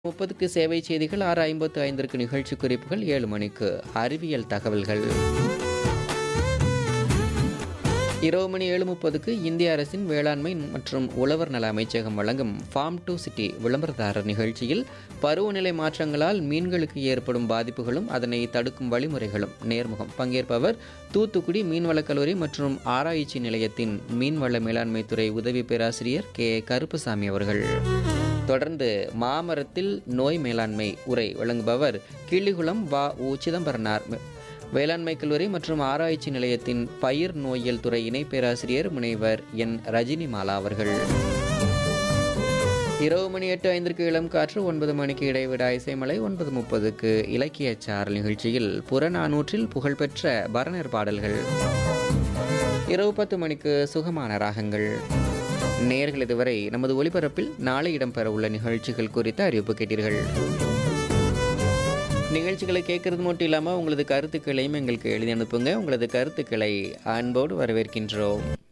முப்பதுக்கு சேவை செய்திகள் ஆறு ஐம்பத்து ஐந்திற்கு நிகழ்ச்சி குறிப்புகள் ஏழு மணிக்கு அறிவியல் தகவல்கள் இரவு மணி ஏழு முப்பதுக்கு இந்திய அரசின் வேளாண்மை மற்றும் உழவர் நல அமைச்சகம் வழங்கும் ஃபார்ம் டு சிட்டி விளம்பரதாரர் நிகழ்ச்சியில் பருவநிலை மாற்றங்களால் மீன்களுக்கு ஏற்படும் பாதிப்புகளும் அதனை தடுக்கும் வழிமுறைகளும் நேர்முகம் பங்கேற்பவர் தூத்துக்குடி மீன்வளக் கல்லூரி மற்றும் ஆராய்ச்சி நிலையத்தின் மீன்வள மேலாண்மை துறை உதவி பேராசிரியர் கே கருப்புசாமி அவர்கள் தொடர்ந்து மாமரத்தில் நோய் மேலாண்மை உரை வழங்குபவர் கிள்ளிகுளம் வ உ சிதம்பரனார் வேளாண்மை கல்லூரி மற்றும் ஆராய்ச்சி நிலையத்தின் பயிர் நோயியல் துறை இணை பேராசிரியர் முனைவர் என் ரஜினிமாலா அவர்கள் இரவு மணி எட்டு ஐந்திற்கு இளம் காற்று ஒன்பது மணிக்கு இடைவிடா இசைமலை ஒன்பது முப்பதுக்கு இலக்கிய சாரல் நிகழ்ச்சியில் புறநானூற்றில் புகழ்பெற்ற பரணர் பாடல்கள் இரவு பத்து மணிக்கு சுகமான ராகங்கள் நேர்கள் இதுவரை நமது ஒலிபரப்பில் நாளை இடம்பெற உள்ள நிகழ்ச்சிகள் குறித்த அறிவிப்பு கேட்டீர்கள் நிகழ்ச்சிகளை கேட்கறது மட்டும் இல்லாமல் உங்களது கருத்துக்களையும் எங்களுக்கு எழுதி அனுப்புங்க உங்களது கருத்துக்களை அன்போடு வரவேற்கின்றோம்